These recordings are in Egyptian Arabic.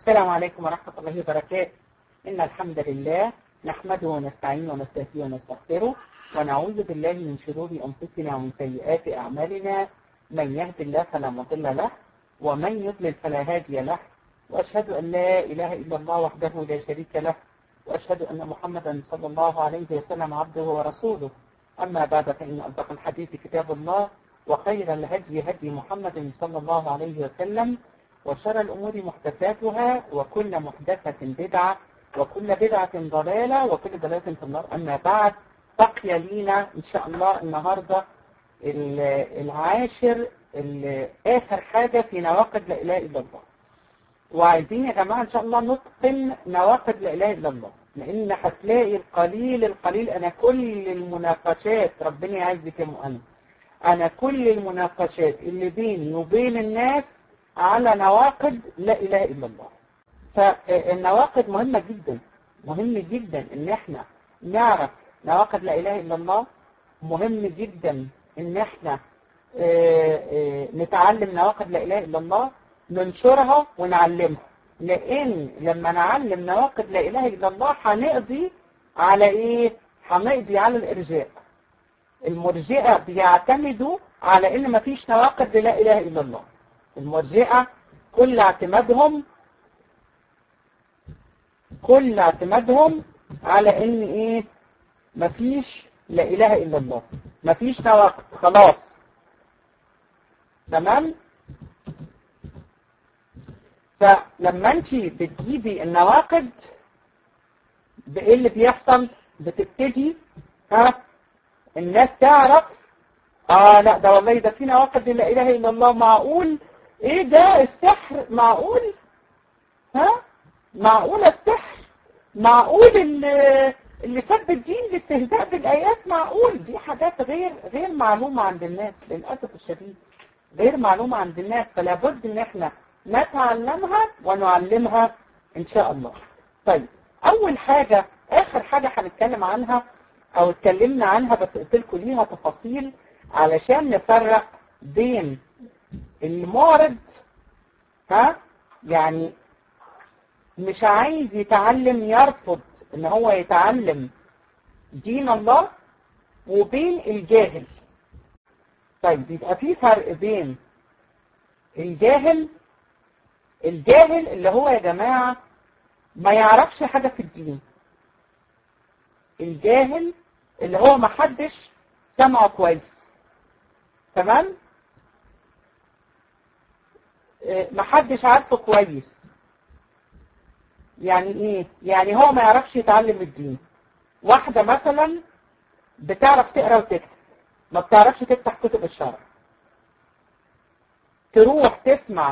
السلام عليكم ورحمة الله وبركاته إن الحمد لله نحمده ونستعينه ونستهديه ونستغفره ونعوذ بالله من شرور أنفسنا ومن سيئات أعمالنا من يهد الله فلا مضل له ومن يضلل فلا هادي له وأشهد أن لا إله إلا الله وحده لا شريك له وأشهد أن محمدا صلى الله عليه وسلم عبده ورسوله أما بعد فإن أصدق الحديث كتاب الله وخير الهدي هدي محمد صلى الله عليه وسلم وشر الأمور محدثاتها وكل محدثة بدعة وكل بدعة ضلالة وكل ضلالة في النار أما بعد بقي لينا إن شاء الله النهاردة العاشر آخر حاجة في نواقض لا إله إلا الله وعايزين يا جماعة إن شاء الله نتقن نواقض لا إله إلا الله لأن هتلاقي القليل القليل أنا كل المناقشات ربنا يعزك يا مؤمن أنا كل المناقشات اللي بيني وبين الناس على نواقض لا إله إلا الله فالنواقض مهمة جدا مهم جدا إن إحنا نعرف نواقض لا إله إلا الله مهم جدا إن إحنا نتعلم نواقض لا إله إلا الله ننشرها ونعلمها لأن لما نعلم نواقض لا إله إلا الله هنقضي على إيه؟ هنقضي على الإرجاء المرجئة بيعتمدوا على إن مفيش نواقض لا إله إلا الله المرجئة كل اعتمادهم كل اعتمادهم على إن إيه؟ مفيش لا إله إلا الله مفيش نواقض خلاص تمام؟ فلما انت بتجيبي النواقد بايه اللي بيحصل بتبتدي ها الناس تعرف اه لا ده والله ده في نواقد لا اله الا الله معقول ايه ده السحر معقول ها معقول السحر معقول اللي اللي سب الدين الاستهزاء بالايات معقول دي حاجات غير غير معلومه عند الناس للاسف الشديد غير معلومه عند الناس فلا بد ان احنا نتعلمها ونعلمها إن شاء الله طيب أول حاجة آخر حاجة هنتكلم عنها أو اتكلمنا عنها بس قلت لكم ليها تفاصيل علشان نفرق بين المعرض ها يعني مش عايز يتعلم يرفض ان هو يتعلم دين الله وبين الجاهل طيب يبقى في فرق بين الجاهل الجاهل اللي هو يا جماعة ما يعرفش حاجة في الدين الجاهل اللي هو ما حدش سمعه كويس تمام ما حدش عارفه كويس يعني ايه يعني هو ما يعرفش يتعلم الدين واحدة مثلا بتعرف تقرا وتكتب ما بتعرفش تفتح كتب الشرع تروح تسمع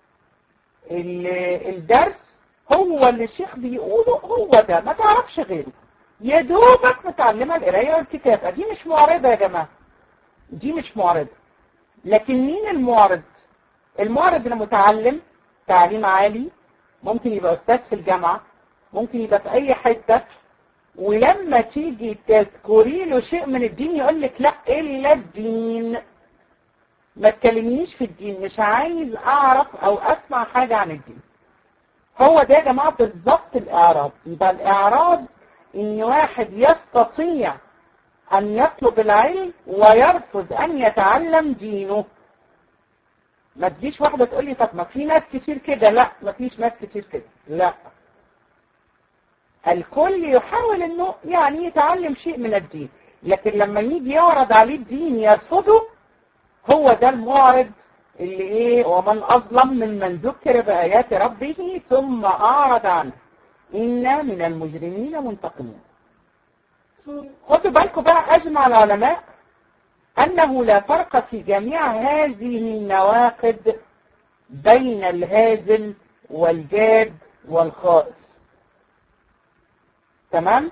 الدرس هو اللي الشيخ بيقوله هو ده ما تعرفش غيره يا دوبك متعلمه القرايه والكتابه دي مش معرضه يا جماعه دي مش معرضه لكن مين المعرض المعرض اللي متعلم تعليم عالي ممكن يبقى استاذ في الجامعه ممكن يبقى في اي حته ولما تيجي تذكري له شيء من الدين يقول لك لا الا الدين ما تكلمنيش في الدين مش عايز اعرف او اسمع حاجة عن الدين هو ده يا جماعة بالظبط الاعراض يبقى الاعراض ان واحد يستطيع ان يطلب العلم ويرفض ان يتعلم دينه ما تجيش واحدة تقول لي طب ما في ناس كتير كده لا ما فيش ناس كتير كده لا الكل يحاول انه يعني يتعلم شيء من الدين لكن لما يجي يعرض عليه الدين يرفضه هو ده المعرض اللي ايه ومن اظلم ممن ذكر بآيات ربه ثم اعرض عنه إنا من المجرمين منتقمون خدوا بالكم بقى اجمع العلماء انه لا فرق في جميع هذه النواقد بين الهازل والجاد والخائف تمام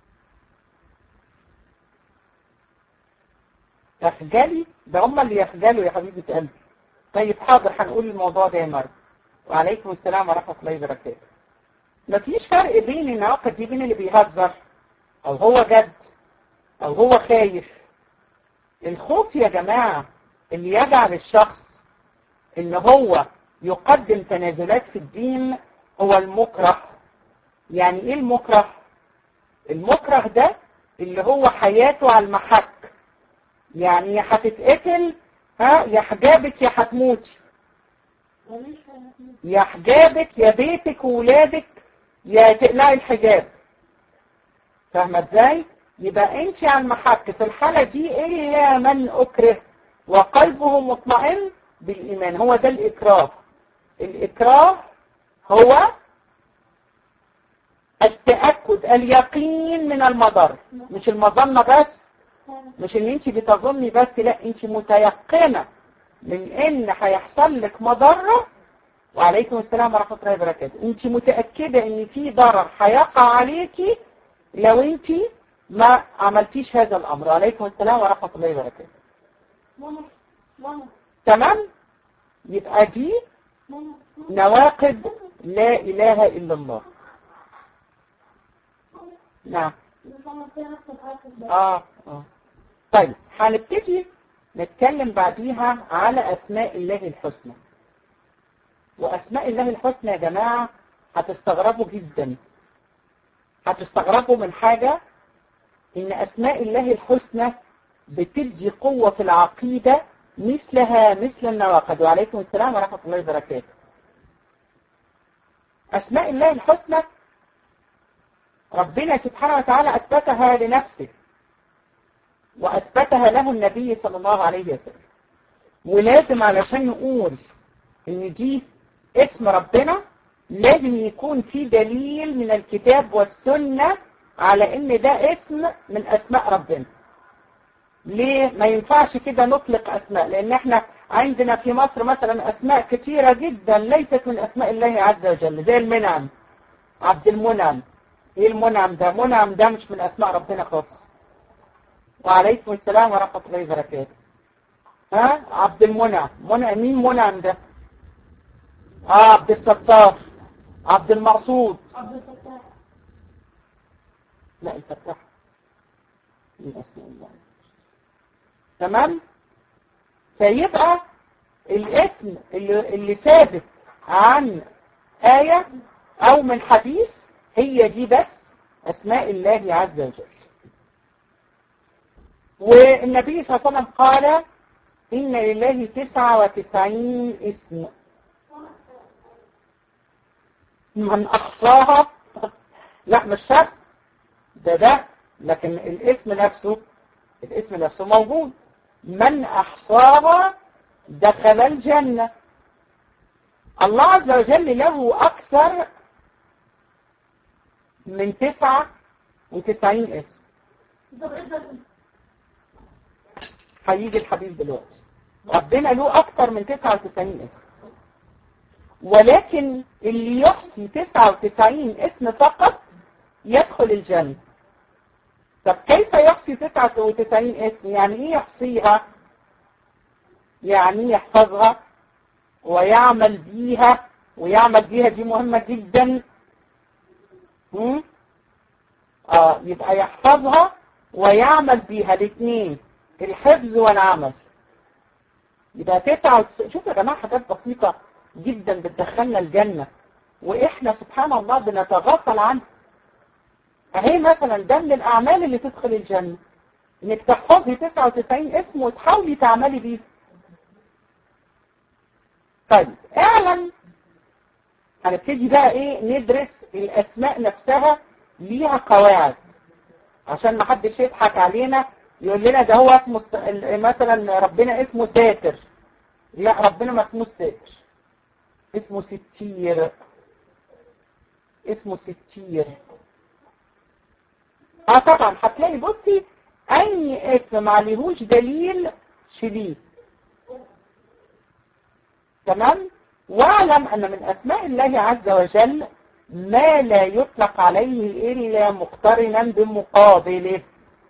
يخجلي ده هم اللي يخجلوا يا حبيبة قلبي طيب حاضر هنقول الموضوع ده يا مرة وعليكم السلام ورحمة الله وبركاته مفيش فرق بين النواقد دي بين اللي بيهزر او هو جد او هو خايف الخوف يا جماعة اللي يجعل الشخص ان هو يقدم تنازلات في الدين هو المكره يعني ايه المكره المكره ده اللي هو حياته على المحك يعني يا هتتقتل ها يا حجابك يا هتموتي يا حجابك يا بيتك وولادك يا تقلعي الحجاب فاهمه ازاي يبقى انت على المحك في الحالة دي الا من اكره وقلبه مطمئن بالايمان هو ده الاكراه الاكراه هو التأكد اليقين من المضر مش المظنة بس مش ان انت بتظني بس لا انت متيقنة من ان هيحصل لك مضرة وعليكم السلام ورحمة الله وبركاته انت متأكدة ان في ضرر هيقع عليكي لو انت ما عملتيش هذا الامر وعليكم السلام ورحمة الله وبركاته تمام يبقى دي نواقض لا اله الا الله نعم اه اه طيب هنبتدي نتكلم بعديها على اسماء الله الحسنى واسماء الله الحسنى يا جماعه هتستغربوا جدا هتستغربوا من حاجه ان اسماء الله الحسنى بتدي قوه في العقيده مثلها مثل النواقض وعليكم السلام ورحمه الله وبركاته اسماء الله الحسنى ربنا سبحانه وتعالى أثبتها لنفسه وأثبتها له النبي صلى الله عليه وسلم ولازم علشان نقول إن دي اسم ربنا لازم يكون في دليل من الكتاب والسنة على إن ده اسم من أسماء ربنا ليه ما ينفعش كده نطلق أسماء لأن احنا عندنا في مصر مثلا أسماء كثيرة جدا ليست من أسماء الله عز وجل زي المنعم عبد المنعم ايه المنعم ده منعم ده مش من اسماء ربنا خالص وعليكم السلام ورحمة الله وبركاته ها عبد المنعم منعم مين منعم ده اه عبد الستار عبد المقصود عبد الفتاح لا الفتاح من اسماء الله تمام فيبقى الاسم اللي, اللي ثابت عن آية أو من حديث هي دي بس أسماء الله عز وجل والنبي صلى الله عليه وسلم قال إن لله تسعة وتسعين اسم من أحصاها لا مش شرط ده ده لكن الاسم نفسه الاسم نفسه موجود من أحصاها دخل الجنة الله عز وجل له أكثر من تسعة وتسعين اسم طب ايه ده هيجي الحبيب دلوقتي ربنا له أكثر من تسعة وتسعين اسم ولكن اللي يحصي تسعة وتسعين اسم فقط يدخل الجنة طب كيف يحصي تسعة وتسعين اسم يعني ايه يحصيها يعني يحفظها ويعمل بيها ويعمل بيها دي مهمة جدا هم؟ اه يبقى يحفظها ويعمل بيها الاثنين الحفظ والعمل يبقى تسعة وتسعين شوف يا جماعة حاجات بسيطة جدا بتدخلنا الجنة واحنا سبحان الله بنتغافل عنها اهي مثلا ده من الاعمال اللي تدخل الجنة انك تحفظي 99 اسم وتحاولي تعملي بيه طيب اعلم هنبتدي بقى ايه ندرس الاسماء نفسها ليها قواعد عشان ما حدش يضحك علينا يقول لنا ده هو اسمه است... مثلا ربنا اسمه ساتر لا ربنا ما اسمه ساتر اسمه ستير اسمه ستير اه طبعا هتلاقي بصي اي اسم ما عليهوش دليل شديد تمام واعلم ان من اسماء الله عز وجل ما لا يطلق عليه الا مقترنا بمقابله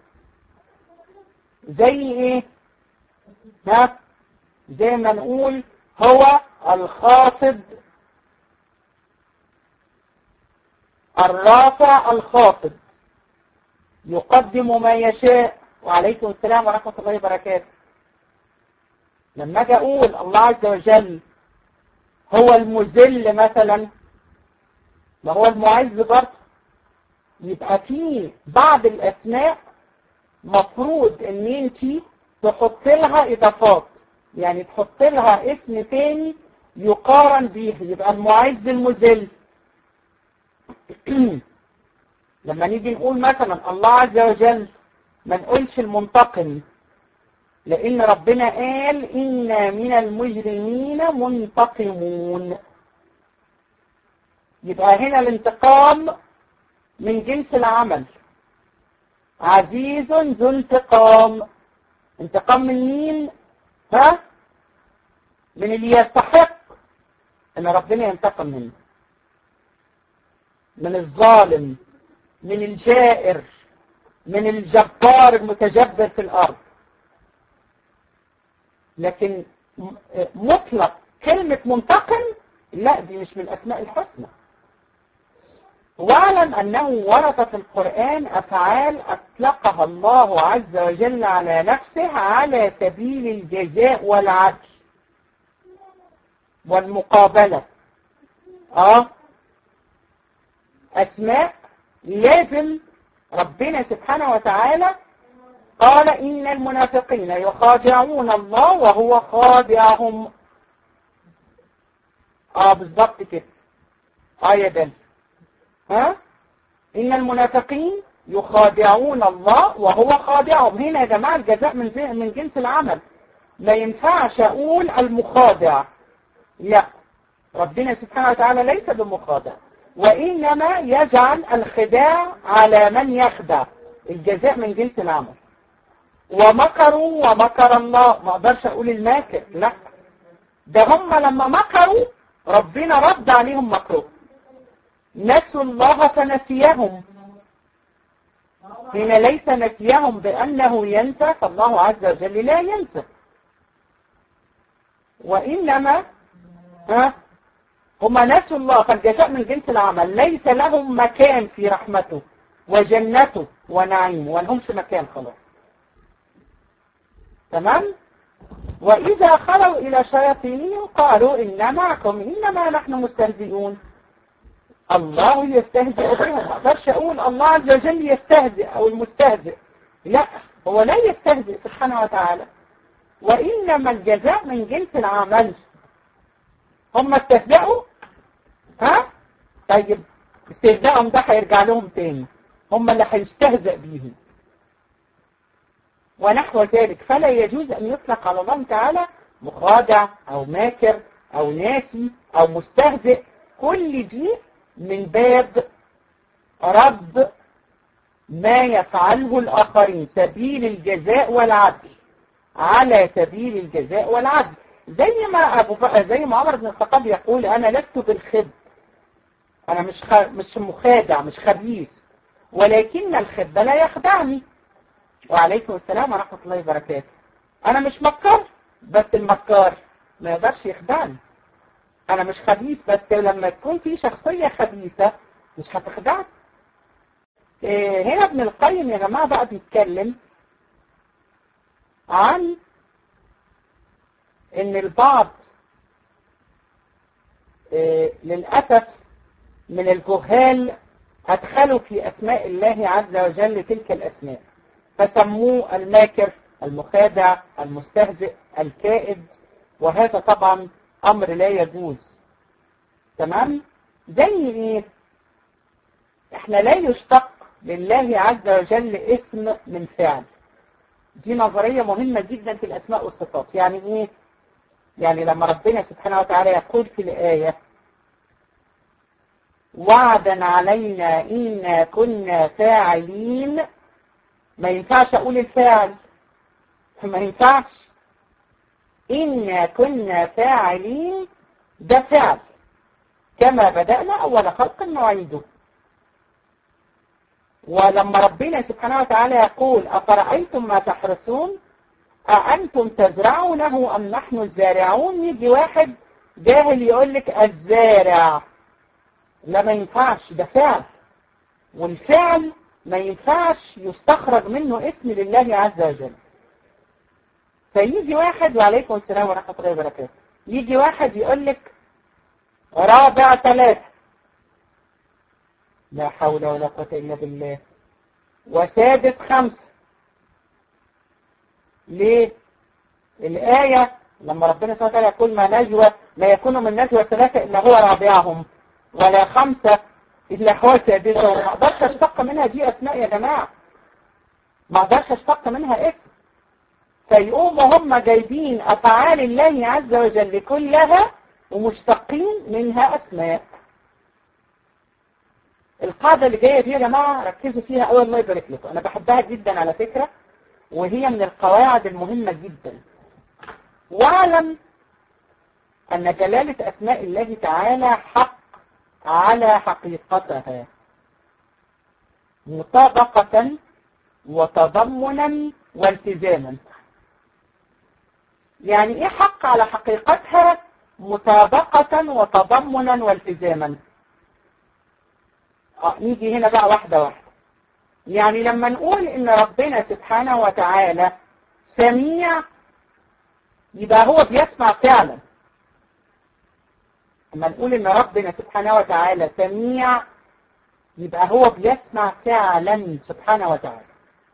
زي ايه ها زي ما نقول هو الخاطب الرافع الخاطب يقدم ما يشاء وعليكم السلام ورحمة الله وبركاته لما اجي اقول الله عز وجل هو المذل مثلا ما هو المعز برضه يبقى في بعض الاسماء مفروض ان انت تحط لها اضافات يعني تحط لها اسم تاني يقارن به يبقى المعز المذل لما نيجي نقول مثلا الله عز وجل ما نقولش المنتقم لأن ربنا قال إنا من المجرمين منتقمون يبقى هنا الانتقام من جنس العمل عزيز ذو انتقام انتقام من مين؟ ها؟ من اللي يستحق ان ربنا ينتقم منه من الظالم من الجائر من الجبار المتجبر في الارض لكن مطلق كلمة منتقم لا دي مش من الاسماء الحسنى واعلم انه ورد في القرآن افعال اطلقها الله عز وجل على نفسه على سبيل الجزاء والعدل والمقابلة اه اسماء لازم ربنا سبحانه وتعالى قال ان المنافقين يخادعون الله وهو خادعهم اه بالظبط كده آية دل ها ان المنافقين يخادعون الله وهو خادعهم هنا يا جماعة الجزاء من من جنس العمل ما ينفعش اقول المخادع لا ربنا سبحانه وتعالى ليس بمخادع وإنما يجعل الخداع على من يخدع الجزاء من جنس العمل ومكروا ومكر الله ما اقدرش اقول الماكر لا ده هم لما مكروا ربنا رد عليهم مكروه نسوا الله فنسيهم هنا ليس نسيهم بأنه ينسى فالله عز وجل لا ينسى وإنما ها هم نسوا الله فالجزاء من جنس العمل ليس لهم مكان في رحمته وجنته ونعيمه ولهمش مكان خلاص تمام وإذا خلوا إلى شياطينهم قالوا إن معكم إنما نحن مستهزئون الله يستهزئ بهم ما اقدرش أقول الله عز وجل يستهزئ أو المستهزئ لا هو لا يستهزئ سبحانه وتعالى وإنما الجزاء من جنس العمل هم استهزأوا ها طيب استهزاءهم ده هيرجع لهم تاني هم اللي هيستهزأ بيهم ونحو ذلك فلا يجوز أن يطلق على الله تعالى مخادع أو ماكر أو ناسي أو مستهزئ كل دي من باب رد ما يفعله الآخرين سبيل الجزاء والعدل على سبيل الجزاء والعدل زي ما أبو ف... زي ما عمر بن الخطاب يقول أنا لست بالخب أنا مش خ... مش مخادع مش خبيث ولكن الخب لا يخدعني وعليكم السلام ورحمة الله وبركاته أنا مش مكار بس المكار ما يقدرش يخدعني أنا مش خبيث بس لما تكون في شخصية خبيثة مش هتخدعني إيه هنا ابن القيم يا جماعة بقى بيتكلم عن ان البعض إيه للأسف من الجهال أدخلوا في أسماء الله عز وجل تلك الأسماء فسموه الماكر المخادع المستهزئ الكائد وهذا طبعا أمر لا يجوز تمام زي ايه احنا لا يشتق لله عز وجل اسم من فعل دي نظرية مهمة جدا في الأسماء والصفات يعني ايه يعني لما ربنا سبحانه وتعالى يقول في الآية وعدا علينا إنا كنا فاعلين ما ينفعش أقول الفاعل ما ينفعش إنا كنا فاعلين ده فعل كما بدأنا أول خلق نعيده ولما ربنا سبحانه وتعالى يقول أفرأيتم ما تحرسون أأنتم تزرعونه أم نحن الزارعون يجي واحد جاهل يقول لك الزارع لا ما ينفعش ده فعل والفعل ما ينفعش يستخرج منه اسم لله عز وجل فيجي واحد وعليكم السلام ورحمة الله وبركاته يجي واحد يقول لك رابع ثلاثة لا حول ولا قوة إلا بالله وسادس خمسة ليه؟ الآية لما ربنا سبحانه وتعالى يقول ما نجوى لا يكون من نجوى ثلاثة إلا هو رابعهم ولا خمسة إلا هو سادسهم ما أقدرش أشتق منها دي أسماء يا جماعة ما أقدرش أشتق منها اسم فيقوموا هم جايبين أفعال الله عز وجل كلها ومشتقين منها أسماء القاعدة اللي جاية دي يا جماعة ركزوا فيها أول الله يبارك لكم أنا بحبها جدا على فكرة وهي من القواعد المهمة جدا واعلم أن جلالة أسماء الله تعالى حق على حقيقتها مطابقة وتضمنا والتزاما يعني ايه حق على حقيقتها مطابقة وتضمنا والتزاما اه نيجي هنا بقى واحدة واحدة يعني لما نقول ان ربنا سبحانه وتعالى سميع يبقى هو بيسمع فعلا لما نقول ان ربنا سبحانه وتعالى سميع يبقى هو بيسمع فعلا سبحانه وتعالى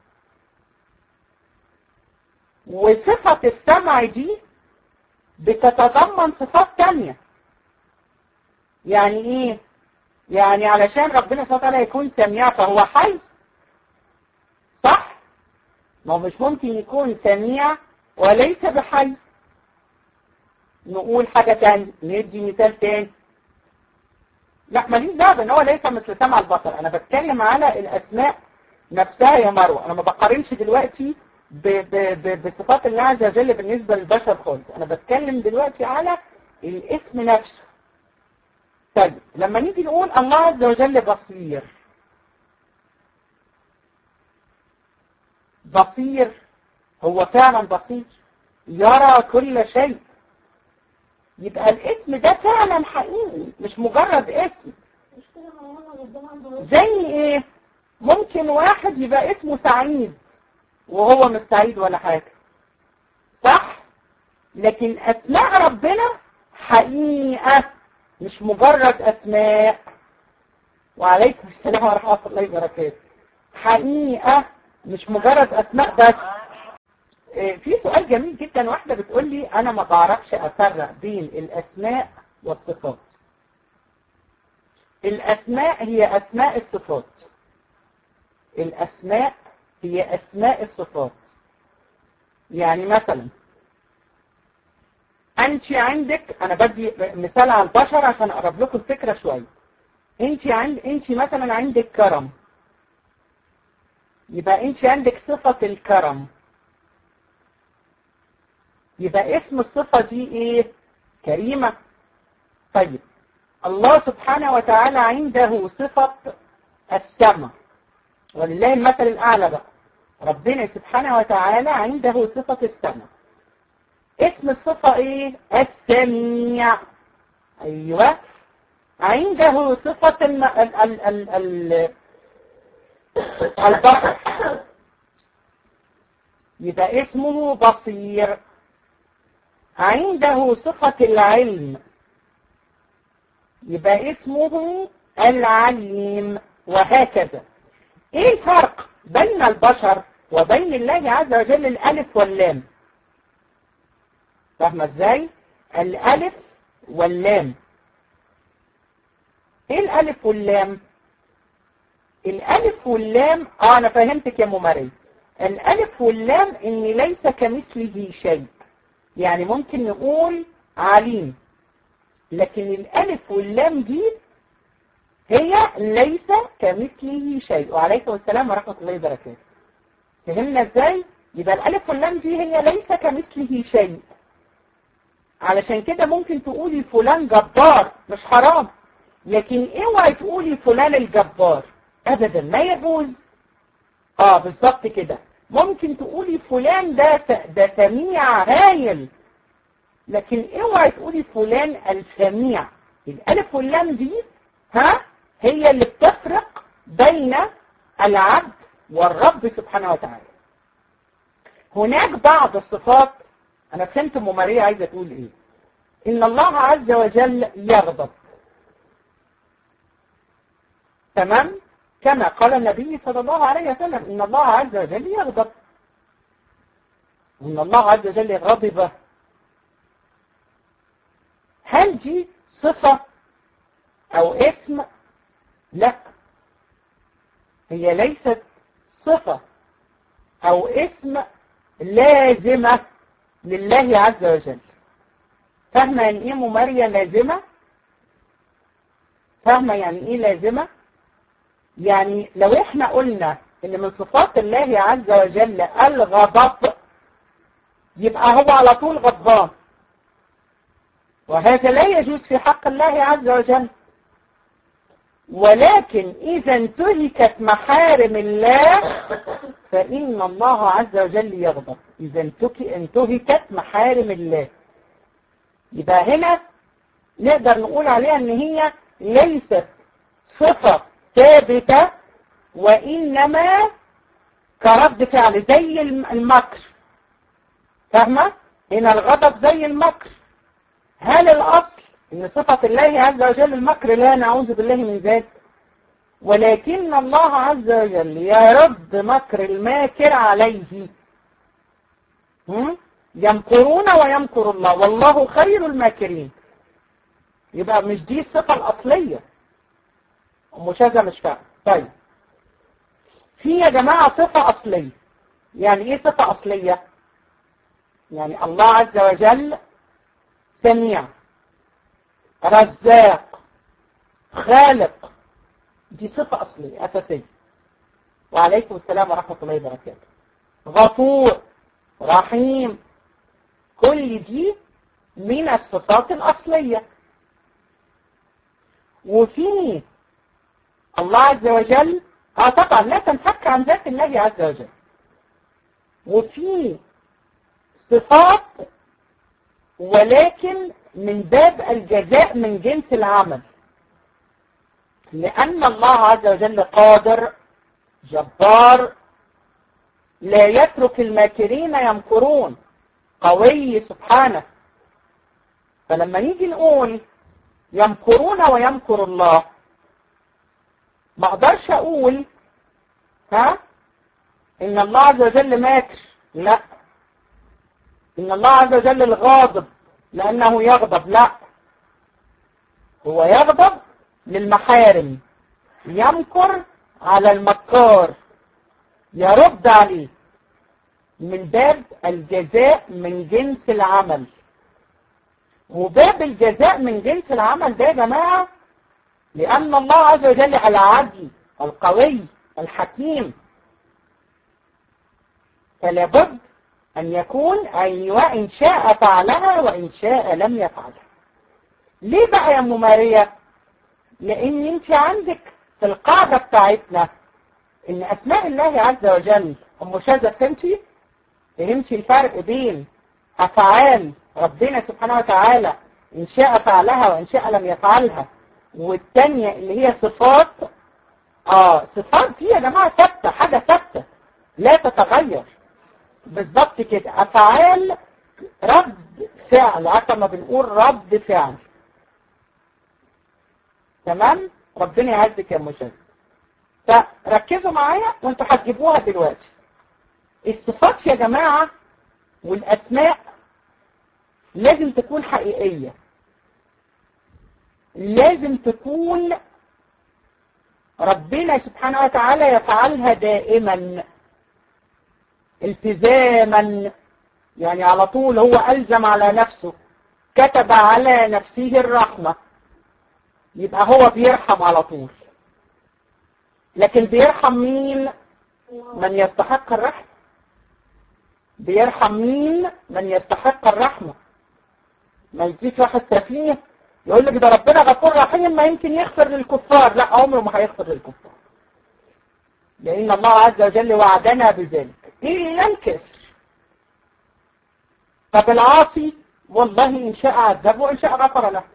وصفة السمع دي بتتضمن صفات تانية يعني ايه يعني علشان ربنا سبحانه وتعالى يكون سميع فهو حي صح ما هو مش ممكن يكون سميع وليس بحي نقول حاجة تانية ندي مثال تاني لا ماليش دعوه ان هو ليس مثل سمع البصر انا بتكلم على الاسماء نفسها يا مروه انا ما بقارنش دلوقتي ب ب ب بصفات الله عز وجل بالنسبه للبشر خالص انا بتكلم دلوقتي على الاسم نفسه طيب لما نيجي نقول الله عز وجل بصير بصير هو فعلا بصير يرى كل شيء يبقى الاسم ده فعلا حقيقي مش مجرد اسم مش كده ماما ربنا عنده وجه زي ايه ممكن واحد يبقى اسمه سعيد وهو مش سعيد ولا حاجة صح لكن اسماء ربنا حقيقة مش مجرد اسماء وعليكم السلام ورحمة الله وبركاته حقيقة مش مجرد اسماء بس إيه، في سؤال جميل جدا واحدة بتقول لي انا ما بعرفش افرق بين الاسماء والصفات الاسماء هي اسماء الصفات الاسماء هي اسماء الصفات يعني مثلا انت عندك انا بدي مثال على البشر عشان اقرب لكم الفكره شويه انت عند انت مثلا عندك كرم يبقى انت عندك صفه الكرم يبقى اسم الصفه دي ايه كريمه طيب الله سبحانه وتعالى عنده صفه السمع ولله المثل الأعلى بقى ربنا سبحانه وتعالى عنده صفة السمع اسم الصفة ايه السميع ايوه عنده صفة الم... ال... ال... ال... ال... البصر يبقى اسمه بصير عنده صفة العلم يبقى اسمه العليم وهكذا ايه الفرق بين البشر وبين الله عز وجل الالف واللام فاهمه ازاي الالف واللام ايه الالف واللام الالف واللام اه انا فهمتك يا ام مريم الالف واللام ان ليس كمثله شيء يعني ممكن نقول عليم لكن الالف واللام دي هي ليس كمثله شيء وعليكم السلام ورحمة الله وبركاته فهمنا ازاي يبقى الالف واللام دي هي ليس كمثله شيء علشان كده ممكن تقولي فلان جبار مش حرام لكن اوعي تقولي فلان الجبار ابدا ما يجوز اه بالظبط كده ممكن تقولي فلان ده س- ده سميع هايل لكن اوعي تقولي فلان السميع الالف واللام دي ها هي اللي بتفرق بين العبد والرب سبحانه وتعالى هناك بعض الصفات انا فهمت ام ماريا عايزه تقول ايه ان الله عز وجل يغضب تمام كما قال النبي صلى الله عليه وسلم إن الله عز وجل يغضب إن الله عز وجل غضب هل دي صفة أو اسم لا هي ليست صفة أو اسم لازمة لله عز وجل فاهمة يعني إيه ممارية لازمة فاهمة يعني إيه لازمة يعني لو إحنا قلنا إن من صفات الله عز وجل الغضب يبقى هو على طول غضبان وهذا لا يجوز في حق الله عز وجل ولكن إذا انتهكت محارم الله فإن الله عز وجل يغضب إذا انتهكت محارم الله يبقى هنا نقدر نقول عليها ان هي ليست صفة ثابتة وإنما كرد فعل زي المكر فاهمة؟ هنا الغضب زي المكر هل الأصل ان صفة الله عز وجل المكر لا نعوذ بالله من ذلك ولكن الله عز وجل يرد مكر الماكر عليه يمكرون ويمكر الله والله خير الماكرين يبقى مش دي الصفة الأصلية مش هذا مش فاهم طيب في يا جماعة صفة أصلية يعني ايه صفة أصلية يعني الله عز وجل سميع رزاق خالق دي صفة أصلية أساسية وعليكم السلام ورحمة الله وبركاته غفور رحيم كل دي من الصفات الأصلية وفي الله عز وجل اه طبعا لا تنفك عن ذات الله عز وجل وفي صفات ولكن من باب الجزاء من جنس العمل لأن الله عز وجل قادر جبار لا يترك الماكرين يمكرون قوي سبحانه فلما نيجي نقول يمكرون ويمكر الله ما اقدرش اقول ها ان الله عز وجل ماكر لا ان الله عز وجل الغاضب لانه يغضب لا هو يغضب للمحارم يمكر على المكار يرد عليه من باب الجزاء من جنس العمل وباب الجزاء من جنس العمل ده يا جماعة لأن الله عز وجل العدل القوي الحكيم فلا بد أن يكون أيوة إن شاء فعلها وإن شاء لم يفعلها ليه بقى يا أم ماريا لأن أنت عندك في القاعدة بتاعتنا إن أسماء الله عز وجل أم شاذة فهمتي فهمتي الفرق بين أفعال ربنا سبحانه وتعالى إن شاء فعلها وإن شاء لم يفعلها والتانية اللي هي صفات آه صفات دي يا جماعة ثابتة حاجة ثابتة لا تتغير بالظبط كده أفعال رد فعل عارفة ما بنقول رد فعل تمام ربنا يعزك يا مشاهد فركزوا معايا وانتوا هتجيبوها دلوقتي الصفات يا جماعة والأسماء لازم تكون حقيقية لازم تكون ربنا سبحانه وتعالى يفعلها دائما التزاما يعني على طول هو ألزم على نفسه كتب على نفسه الرحمة يبقى هو بيرحم على طول لكن بيرحم مين من يستحق الرحمة بيرحم مين من يستحق الرحمة ما يجيك واحد سفيه يقول لك ده ربنا غفور رحيم ما يمكن يغفر للكفار لا عمره ما هيغفر للكفار لأن الله عز وجل وعدنا بذلك إلا الكفر طب العاصي والله إن شاء عذبه وإن شاء غفر له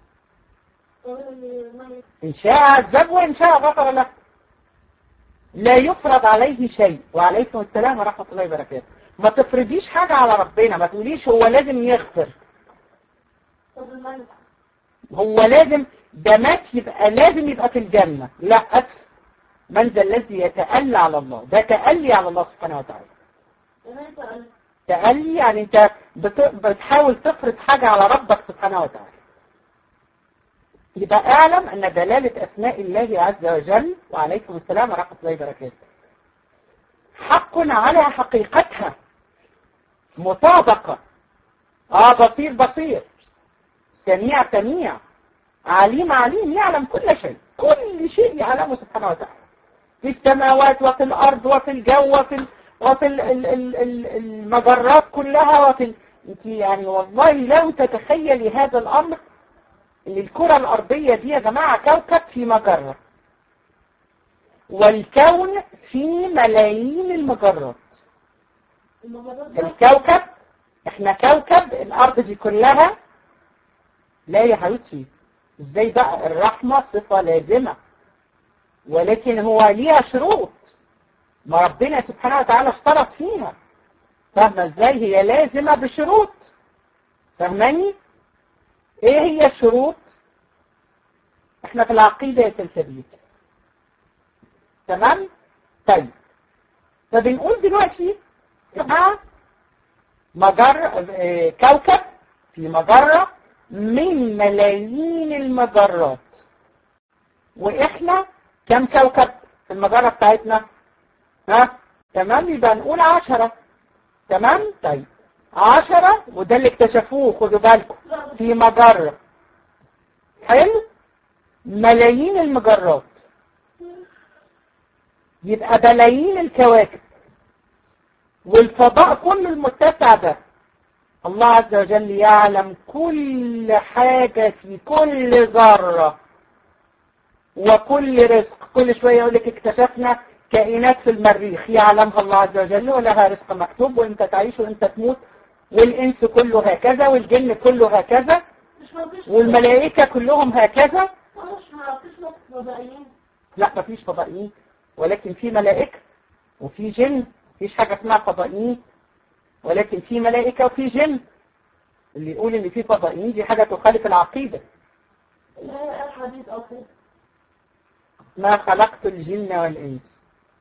إن شاء عذبه وإن شاء غفر له لا يفرض عليه شيء وعليكم السلام ورحمة الله وبركاته ما تفرضيش حاجة على ربنا ما تقوليش هو لازم يغفر هو لازم ده مات يبقى لازم يبقى في الجنة لا أسف من ذا الذي يتألى على الله ده تألي على الله سبحانه وتعالى تمام بقى. تألي يعني انت بت- بتحاول تفرض حاجة على ربك سبحانه وتعالى يبقى اعلم ان دلالة اسماء الله عز وجل وعليكم السلام ورحمة الله وبركاته حق على حقيقتها مطابقة اه بصير بصير سميع سميع عليم عليم يعلم كل شيء كل شيء يعلمه سبحانه وتعالى في السماوات وفي الأرض وفي الجو وفي ال... وفي ال... ال... ال... ال- المجرات كلها وفي ال... انت يعني والله لو تتخيلي هذا الأمر ان الكرة الأرضية دي يا جماعة كوكب في مجرة والكون في ملايين المجرات المجرد ده الكوكب احنا كوكب الارض دي كلها لا يا حبيبتي ازاي بقى الرحمة صفة لازمة ولكن هو ليها شروط ما ربنا سبحانه وتعالى اشترط فيها فاهمة ازاي هي لازمة بشروط فاهماني ايه هي الشروط احنا في العقيدة يا سلسبيل تمام طيب فبنقول دلوقتي يا جماعه مجر آه، كوكب في مجرة من ملايين المجرات واحنا كم كوكب في المجرة بتاعتنا ها تمام يبقى نقول عشرة تمام طيب عشرة وده اللي اكتشفوه خدوا بالكم في مجرة حلو ملايين المجرات يبقى بلايين الكواكب والفضاء كله المتسع ده الله عز وجل يعلم كل حاجة في كل ذرة وكل رزق كل شوية يقول لك اكتشفنا كائنات في المريخ يعلمها الله عز وجل ولها رزق مكتوب وانت تعيش وانت تموت والإنس كله هكذا والجن كله هكذا مش مفيش والملائكة كلهم هكذا مش مفيش فضائيين لا مفيش فضائيين ولكن في ملائكة وفي جن مفيش حاجة اسمها فضائيين ولكن في ملائكة وفي جن اللي يقول ان في فضائيين دي حاجة تخالف العقيدة اللي هي الحديث او كده ما خلقت الجن والإنس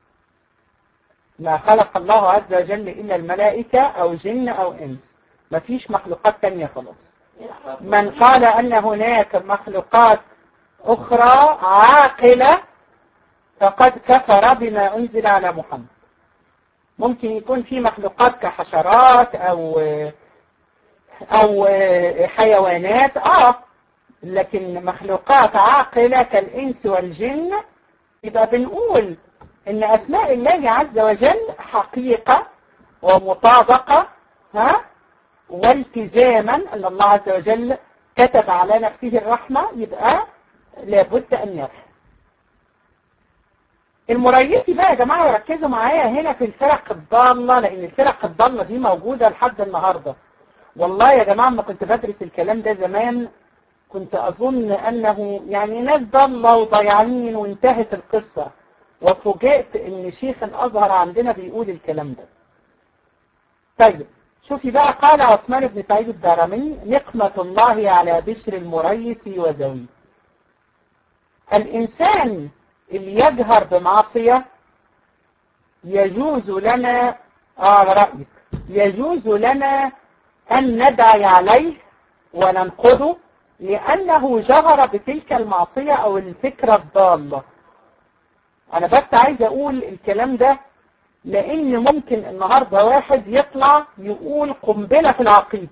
ما خلق الله عز وجل إلا الملائكة أو جن أو إنس مفيش مخلوقات تانية خلاص من قال أن هناك مخلوقات أخرى عاقلة فقد كفر بما أنزل على محمد ممكن يكون في مخلوقات كحشرات أو أو حيوانات آه لكن مخلوقات عاقلة كالإنس والجن يبقى بنقول إن أسماء الله عز وجل حقيقة ومطابقة ها والتزاما أن الله عز وجل كتب على نفسه الرحمة يبقى لابد أن يرحم المريسي بقى يا جماعة ركزوا معايا هنا في الفرق الضالة لأن الفرق الضالة دي موجودة لحد النهاردة والله يا جماعة ما كنت بدرس الكلام ده زمان كنت أظن أنه يعني ناس ضالة وضيعانين وانتهت القصة وفوجئت إن شيخ الأزهر عندنا بيقول الكلام ده طيب شوفي بقى قال عثمان بن سعيد الدارمي نقمة الله على بشر المريس وزويه الإنسان اللي يجهر بمعصية يجوز لنا آه رأيك يجوز لنا أن ندعي عليه وننقضه لأنه جهر بتلك المعصية أو الفكرة الضالة أنا بس عايز أقول الكلام ده لأن ممكن النهاردة واحد يطلع يقول قنبلة في العقيدة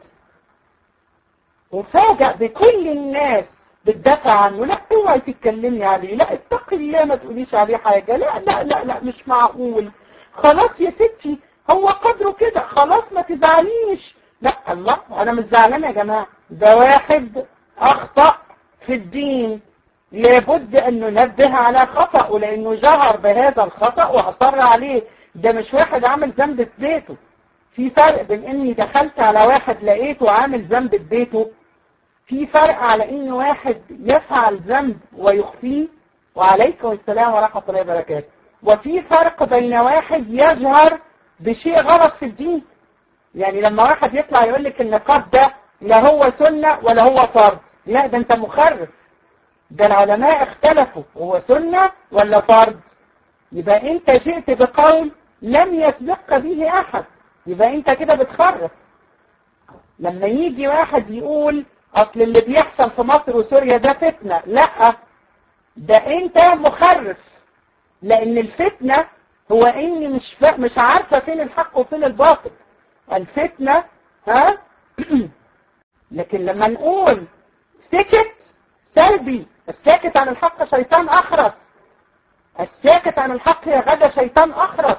وفاجأ بكل الناس بتدافع عنه لا اوعي تتكلمي عليه لا اتقي الله ما تقوليش عليه حاجة لا لا لا لا مش معقول خلاص يا ستي هو قدره كده خلاص ما تزعليش لا الله انا مش زعلان يا جماعة ده واحد اخطأ في الدين لابد ان ننبه على خطأه لانه جهر بهذا الخطأ واصر عليه ده مش واحد عامل ذنب في بيته في فرق بين اني دخلت على واحد لقيته عامل ذنب في بيته في فرق على ان واحد يفعل ذنب ويخفيه وعليكم السلام ورحمة الله وبركاته وفي فرق بين واحد يجهر بشيء غلط في الدين يعني لما واحد يطلع يقول لك النقاب ده لا هو سنة ولا هو فرض لا ده انت مخرف ده العلماء اختلفوا هو سنة ولا فرض يبقى انت جئت بقول لم يسبق به احد يبقى انت كده بتخرف لما يجي واحد يقول اصل اللي بيحصل في مصر وسوريا ده فتنة لا ده انت مخرف لان الفتنة هو اني مش ف... مش عارفة فين الحق وفين الباطل الفتنة ها لكن لما نقول سكت سلبي الساكت عن الحق شيطان اخرس الساكت عن الحق يا غدا شيطان اخرس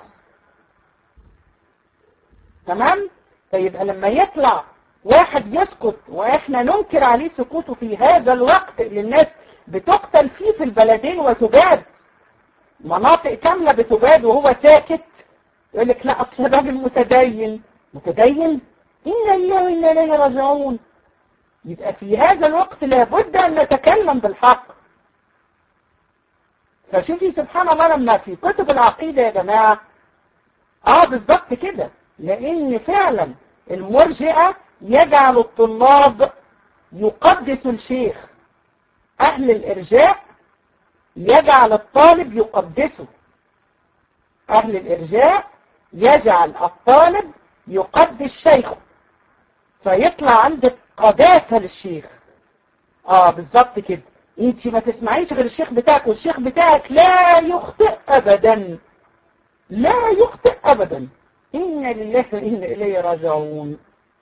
تمام فيبقى لما يطلع واحد يسكت واحنا ننكر عليه سكوته في هذا الوقت اللي الناس بتقتل فيه في البلدين وتباد مناطق كاملة بتباد وهو ساكت يقول لك لا اصل الراجل متدين متدين إنا لله وإنا إليه راجعون يبقى في هذا الوقت لابد أن نتكلم بالحق فشوفي سبحان الله لما في كتب العقيدة يا جماعة اه بالظبط كده لأن فعلا المرجئة يجعل الطلاب يقدس الشيخ أهل الإرجاء يجعل الطالب يقدسه أهل الإرجاء يجعل الطالب يقدس شيخه فيطلع عندك قداسة للشيخ اه بالظبط كده انت ما تسمعيش غير الشيخ بتاعك والشيخ بتاعك لا يخطئ ابدا لا يخطئ ابدا إنا لله وإنا إليه راجعون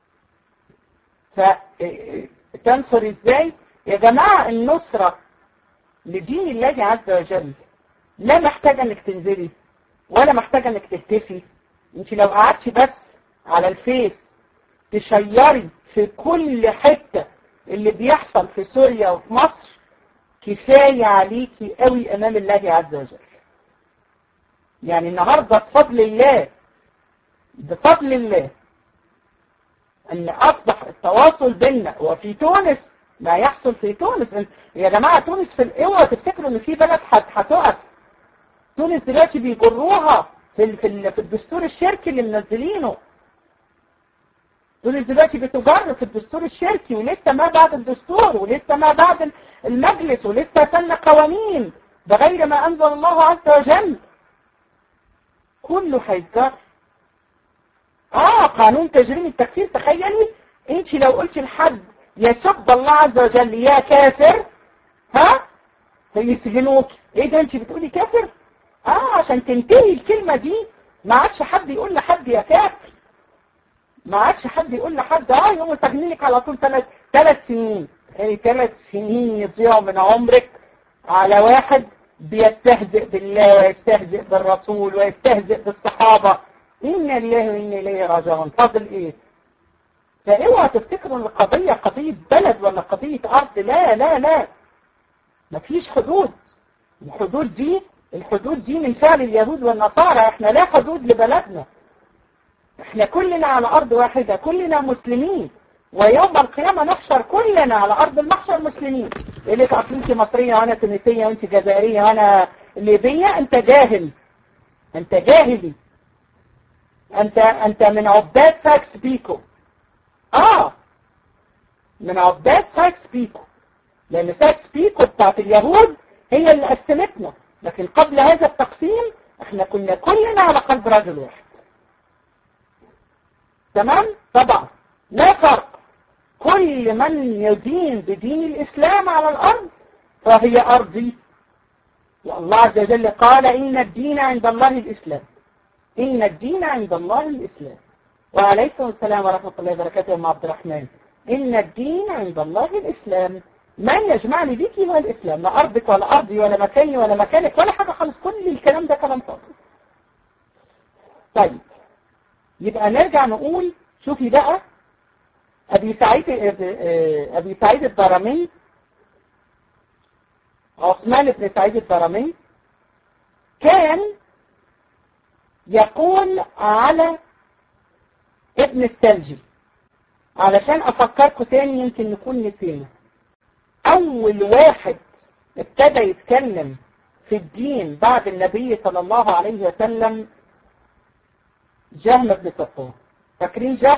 فتنصر ازاي يا جماعة النصرة لدين الله عز وجل لا محتاجة انك تنزلي ولا محتاجة انك تهتفي انت لو قعدتي بس على الفيس تشيري في كل حتة اللي بيحصل في سوريا وفي مصر كفاية عليكي قوي امام الله عز وجل يعني النهاردة بفضل الله بفضل الله ان اصبح التواصل بيننا وفي تونس ما يحصل في تونس يا جماعة تونس في الاوعى تفتكروا ان في بلد هتقف تونس دلوقتي بيجروها في في في الدستور الشركي اللي منزلينه تونس دلوقتي بتجر في الدستور الشركي ولسه ما بعد الدستور ولسه ما بعد المجلس ولسه سن قوانين بغير ما انزل الله عز وجل كله هيتجر اه قانون تجريم التكفير تخيلي انت لو قلت لحد يسب الله عز وجل يا كافر ها فيسجنوك ايه ده انت بتقولي كافر اه عشان تنتهي الكلمة دي ما عادش حد يقول لحد يا كافر ما عادش حد يقول لحد اه يقوم يسجنينك على طول ثلاث ثلاث سنين يعني ثلاث سنين يضيعوا من عمرك على واحد بيستهزئ بالله ويستهزئ بالرسول ويستهزئ بالصحابة إنا لله وإنا إليه راجعون فاضل إيه فاوعى تفتكروا ان القضية قضية بلد ولا قضية أرض لا لا لا مفيش حدود الحدود دي الحدود دي من فعل اليهود والنصارى احنا لا حدود لبلدنا احنا كلنا على أرض واحدة كلنا مسلمين ويوم القيامة نحشر كلنا على أرض المحشر مسلمين يقول لك أصل أنت مصرية وأنا تونسية وأنت جزائرية وأنا ليبية أنت جاهل أنت جاهلي أنت أنت من عباد ساكس بيكو آه من عباد ساكس بيكو لأن ساكس بيكو بتاعت اليهود هي اللي قسمتنا لكن قبل هذا التقسيم احنا كنا كلنا على قلب رجل واحد تمام طبعا لا فرق كل من يدين بدين الإسلام على الأرض فهي أرضي والله عز وجل قال إن الدين عند الله الإسلام إن الدين عند الله الإسلام وعليكم السلام ورحمة الله وبركاته يا عبد الرحمن إن الدين عند الله الإسلام ما يجمعني بك هو الإسلام لا أرضك ولا أرضي ولا مكاني ولا مكانك ولا حاجة خالص كل الكلام ده كلام فاضي طيب يبقى نرجع نقول شوفي بقى أبي سعيد أبي سعيد الضرمي عثمان بن سعيد الضرمي كان يقول على ابن الثلجي علشان أفكركم تاني يمكن نكون نسينا أول واحد ابتدى يتكلم في الدين بعد النبي صلى الله عليه وسلم جهم بن صفوان فاكرين جهم؟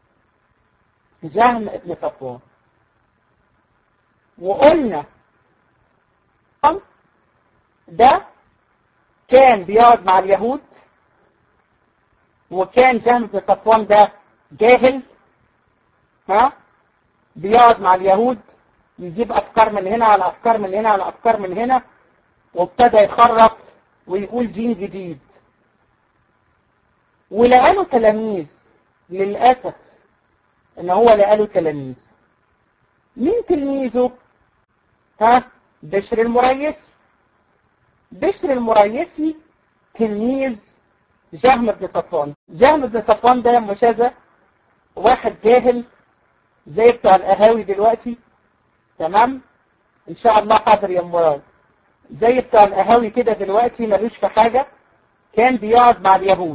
جهم بن صفوان وقلنا ده كان بيقعد مع اليهود وكان جهم بن صفوان ده جاهل ها بيقعد مع اليهود يجيب افكار من هنا على افكار من هنا على افكار من هنا وابتدى يخرف ويقول دين جديد ولقى له تلاميذ للاسف ان هو لقى له تلاميذ مين تلميذه ها بشر المريسي بشر المريسي تلميذ جهم بن صفوان جهم بن صفوان ده مشاذة واحد جاهل زي بتاع القهاوي دلوقتي تمام ان شاء الله حاضر يا مراد زي بتاع القهاوي كده دلوقتي ملوش في حاجة كان بيقعد مع اليهود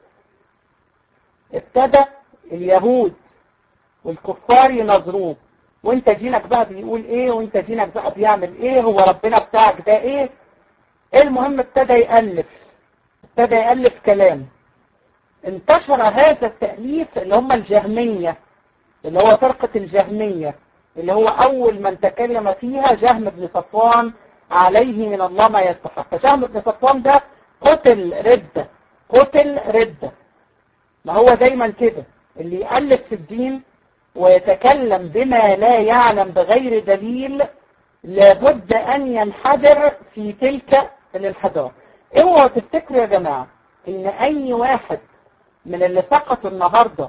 ابتدى اليهود والكفار ينظروه وانت دينك بقى بيقول ايه وانت دينك بقى بيعمل ايه هو ربنا بتاعك ده ايه المهم ابتدى يألف ابتدى يألف كلام انتشر هذا التأليف اللي هم الجهمية اللي هو فرقة الجهمية اللي هو أول من تكلم فيها جهم بن صفوان عليه من الله ما يستحق جهم بن صفوان ده قتل ردة قتل ردة ما هو دايما كده اللي يألف في الدين ويتكلم بما لا يعلم بغير دليل لابد أن ينحدر في تلك الانحدار اوعوا تفتكروا يا جماعة ان اي واحد من اللي سقطوا النهاردة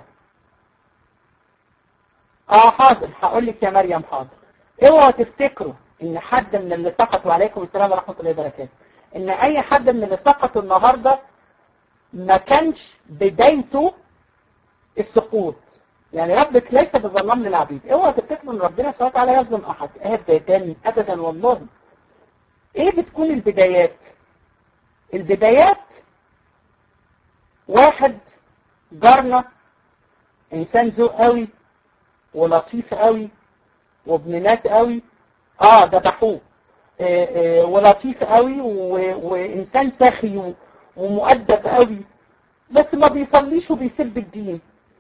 اه حاضر هقول لك يا مريم حاضر اوعوا تفتكروا ان حد من اللي سقطوا عليكم السلام ورحمة الله وبركاته ان اي حد من اللي سقطوا النهاردة ما كانش بدايته السقوط يعني ربك ليس بظلام للعبيد اوعوا تفتكروا ان ربنا سبحانه وتعالى يظلم احد ابدا ابدا والله ايه بتكون البدايات البدايات واحد جارنا انسان ذوق قوي ولطيف قوي وابن ناس قوي اه ذبحوه آه آه ولطيف قوي و- وانسان سخي و- ومؤدب قوي بس ما بيصليش وبيسب الدين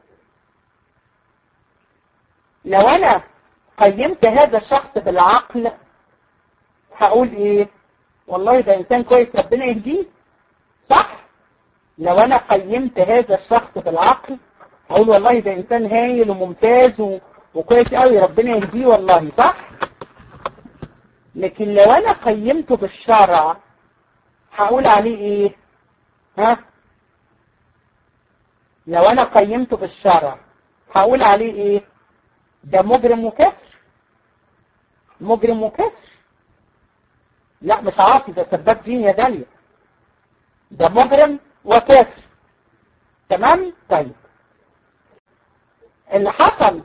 لو انا قيمت هذا الشخص بالعقل هقول ايه والله ده انسان كويس ربنا يهديه صح لو انا قيمت هذا الشخص بالعقل هقول والله ده انسان هايل وممتاز و... وكويس قوي ربنا يهديه والله صح لكن لو انا قيمته بالشرع هقول عليه ايه ها لو انا قيمته بالشرع هقول عليه ايه ده مجرم وكافر مجرم وكافر لا مش عاصي ده سباب دين يا داليا ده مجرم وكافر تمام طيب اللي حصل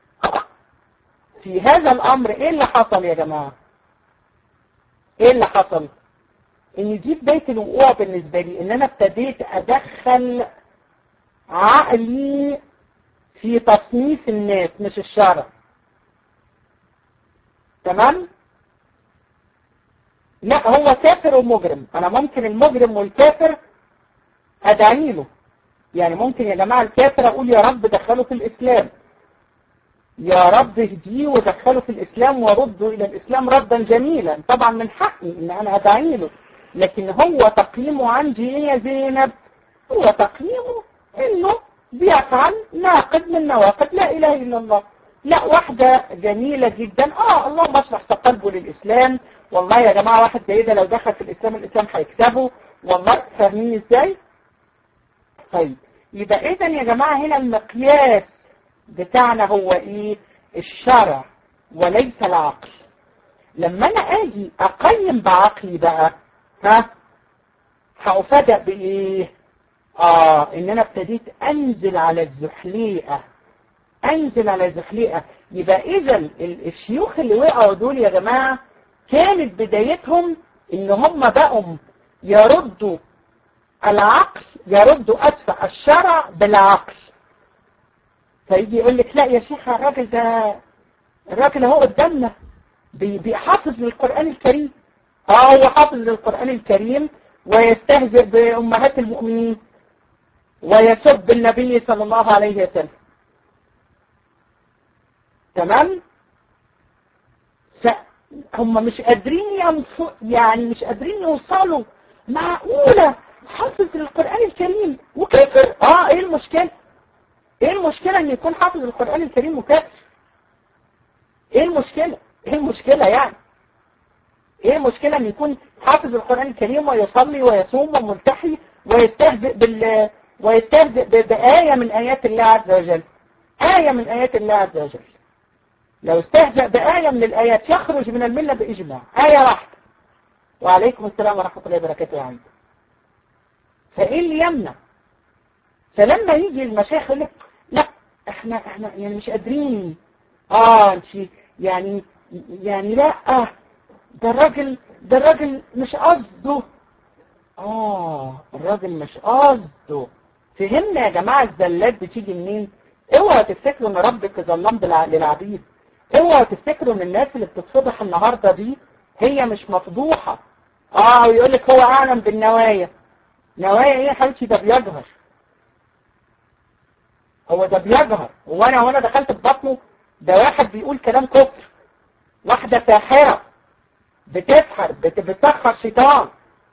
في هذا الامر ايه اللي حصل يا جماعة ايه اللي حصل ان دي بداية الوقوع بالنسبة لي ان انا ابتديت ادخل عقلي في تصنيف الناس مش الشرع تمام لا هو كافر ومجرم انا ممكن المجرم والكافر ادعي له يعني ممكن يا جماعة الكافر اقول يا رب دخله في الاسلام يا رب اهديه ودخله في الاسلام ورده الى الاسلام ردا جميلا طبعا من حقي ان انا ادعي له لكن هو تقييمه عندي ايه يا زينب هو تقييمه انه بيفعل ناقد من نواقد لا اله الا الله لا واحدة جميلة جدا اه اللهم اشرح قلبه للاسلام والله يا جماعة واحد زي ده لو دخل في الاسلام الاسلام هيكسبه والله فاهمين ازاي طيب يبقى اذا يا جماعة هنا المقياس بتاعنا هو ايه الشرع وليس العقل لما انا اجي اقيم بعقلي بقى ها هأفاجأ بايه اه ان انا ابتديت انزل على الزحليقة انزل على الزحليقة يبقى اذا ال- الشيوخ اللي وقعوا دول يا جماعة كانت بدايتهم ان هم بقوا يردوا العقل يردوا أدفع الشرع بالعقل فيجي يقول لك لا يا شيخ الراجل ده الراجل اهو قدامنا بي- بيحافظ للقرآن الكريم اه هو حافظ للقرآن الكريم ويستهزئ بأمهات المؤمنين ويسب النبي صلى الله عليه وسلم تمام هم مش قادرين ينف... يعني مش قادرين يوصلوا معقولة حافظ القرآن الكريم وكافر اه ايه المشكلة ايه المشكلة ان يكون حافظ القرآن الكريم وكافر ايه المشكلة ايه المشكلة يعني ايه المشكلة ان يكون حافظ القرآن الكريم ويصلي ويصوم وملتحي ويستهزئ بال ويستهزئ ب- بآية من آيات الله عز وجل آية من آيات الله عز وجل لو استهزأ بآية من الآيات يخرج من الملة بإجماع آية واحدة وعليكم السلام ورحمة الله وبركاته يا عم فإيه اللي يمنع فلما يجي المشايخ يقول لك لا احنا احنا يعني مش قادرين اه انت يعني يعني لا ده الراجل ده الراجل مش قصده اه الراجل مش قصده فهمنا يا جماعة الزلات بتيجي منين اوعوا تفتكروا ان ربك ظلام بالع- للعبيد اوعوا تفتكروا ان الناس اللي بتتفضح النهاردة دي هي مش مفضوحة اه ويقول لك هو اعلم بالنوايا نوايا ايه يا حبيبتي ده بيجهر هو ده بيجهر وانا وانا دخلت في بطنه ده واحد بيقول كلام كفر واحدة ساحرة بتسحر بت- بتسخر شيطان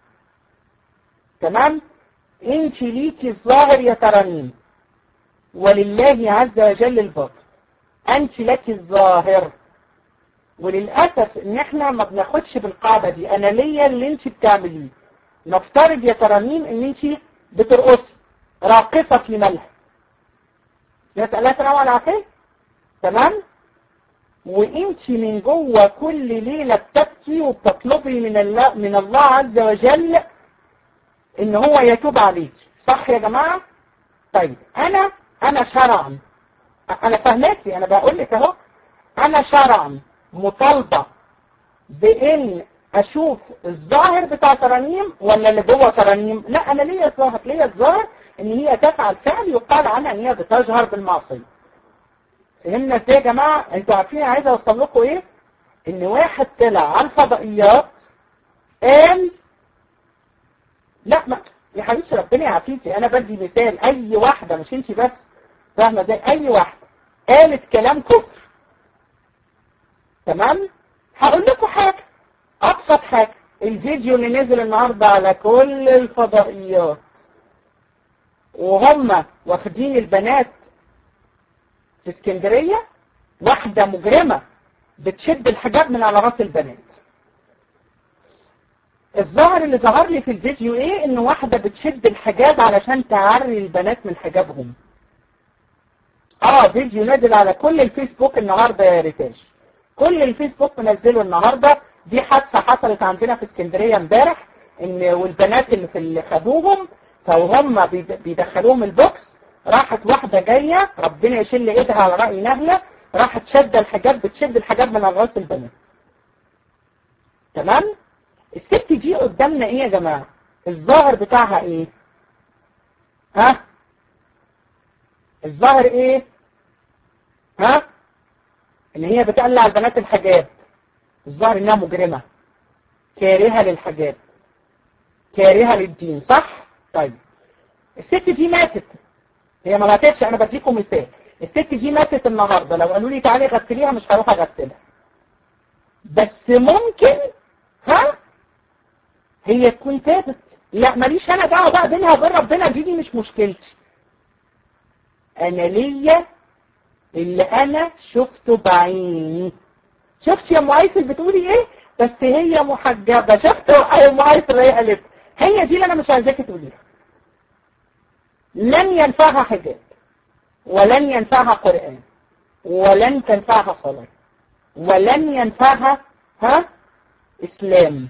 تمام انت ليكي الظاهر يا ترانيم ولله عز وجل الباطن انت لك الظاهر وللأسف ان احنا ما بناخدش بالقاعدة دي انا ليا اللي انت بتعمليه نفترض يا ترانيم ان انت بترقصي راقصة في ملهى نسأل الله السلامة والعافية تمام وانت من جوه كل ليلة بتبكي وبتطلبي من الله من الله عز وجل ان هو يتوب عليك صح يا جماعة طيب انا انا شرعا انا فهماكي انا بقول لك اهو انا شرعا مطالبة بان اشوف الظاهر بتاع ترانيم ولا اللي جوه ترانيم لا انا ليا الظاهر ليا الظاهر ان هي تفعل فعل يقال عنها ان هي بتجهر بالمعصية فهمنا ازاي يا جماعة انتوا عارفين عايز اوصل لكم ايه ان واحد طلع على الفضائيات قال لا ما يا حبيبتي ربنا يعافيكي انا بدي مثال اي واحدة مش انت بس فاهمة ازاي اي واحدة قالت كلام كفر تمام هقول لكم حاجة ابسط حاجة الفيديو اللي نزل النهاردة على كل الفضائيات وهم واخدين البنات في اسكندرية واحدة مجرمة بتشد الحجاب من على راس البنات الظاهر اللي ظهر لي في الفيديو ايه ان واحدة بتشد الحجاب علشان تعري البنات من حجابهم اه فيديو نازل على كل الفيسبوك النهاردة يا ريتاش كل الفيسبوك منزله النهاردة دي حادثة حصلت عندنا في اسكندرية امبارح ان والبنات اللي في اللي خدوهم فوهم بيد- بيدخلوهم البوكس راحت واحدة جاية ربنا يشيل ايدها على رأي نهلة راحت شادة الحجاب بتشد الحجاب من على راس البنات تمام الست دي قدامنا ايه يا جماعة الظاهر بتاعها ايه ها الظاهر ايه ها ان هي بتقلع البنات الحجاب الظاهر انها مجرمة كارهة للحجاب كارهة للدين صح طيب الست دي ماتت هي ما ماتتش انا بديكم مثال الست دي ماتت النهارده لو قالوا لي تعالي غسليها مش هروح اغسلها بس ممكن ها هي تكون تابت لا ماليش انا دعوه بقى بينها وبين ربنا دي دي مش مشكلتي انا ليا اللي انا شفته بعيني شفت يا ام عايسل بتقولي ايه بس هي محجبه شفت يا ام عايسل هي قالت هي دي اللي انا مش عايزاكي تقوليها لن ينفعها حجاب ولن ينفعها قرآن ولن تنفعها صلاة ولن ينفعها ها إسلام